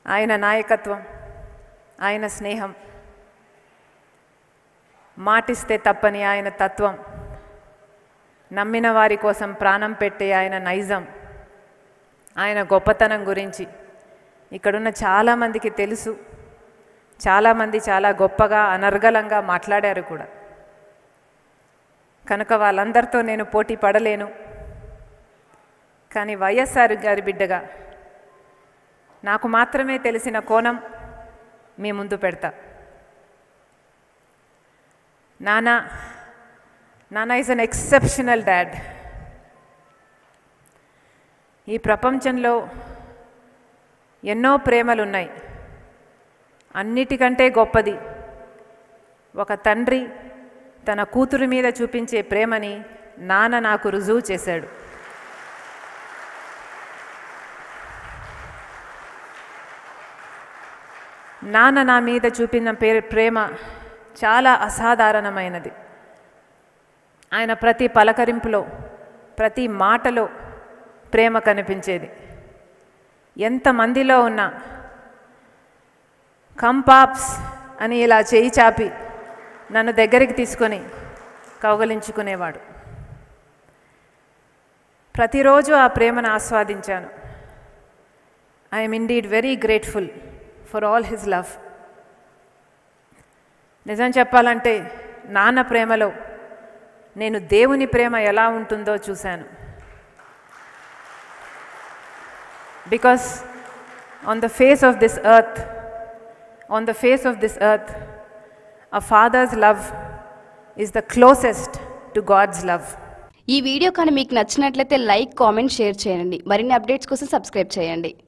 ఆయన నాయకత్వం ఆయన స్నేహం మాటిస్తే తప్పని ఆయన తత్వం నమ్మిన వారి కోసం ప్రాణం పెట్టే ఆయన నైజం ఆయన గొప్పతనం గురించి ఇక్కడున్న చాలామందికి తెలుసు చాలామంది చాలా గొప్పగా అనర్గళంగా మాట్లాడారు కూడా కనుక వాళ్ళందరితో నేను పోటీ పడలేను కానీ వైఎస్ఆర్ గారి బిడ్డగా నాకు మాత్రమే తెలిసిన కోణం మీ ముందు పెడతా నానా నానా ఈజ్ అన్ ఎక్సెప్షనల్ డాడ్ ఈ ప్రపంచంలో ఎన్నో ప్రేమలున్నాయి అన్నిటికంటే గొప్పది ఒక తండ్రి తన కూతురు మీద చూపించే ప్రేమని నాన్న నాకు రుజువు చేశాడు నాన్న నా మీద చూపిన పే ప్రేమ చాలా అసాధారణమైనది ఆయన ప్రతి పలకరింపులో ప్రతి మాటలో ప్రేమ కనిపించేది ఎంతమందిలో ఉన్నా కంపాప్స్ అని ఇలా చేయి చాపి నన్ను దగ్గరికి తీసుకొని కౌగలించుకునేవాడు ప్రతిరోజు ఆ ప్రేమను ఆస్వాదించాను I'm indeed very grateful for all his love నిజం చెప్పాలంటే నాన్న ప్రేమలో నేను దేవుని ప్రేమ ఎలా ఉంటుందో చూశాను because on the face of this earth on the face of this earth a father's love is the closest to God's love ఈ వీడియో కానీ మీకు నచ్చినట్లయితే లైక్ కామెంట్ షేర్ చేయండి మరిన్ని అప్డేట్స్ కోసం సబ్స్క్రైబ్ చేయండి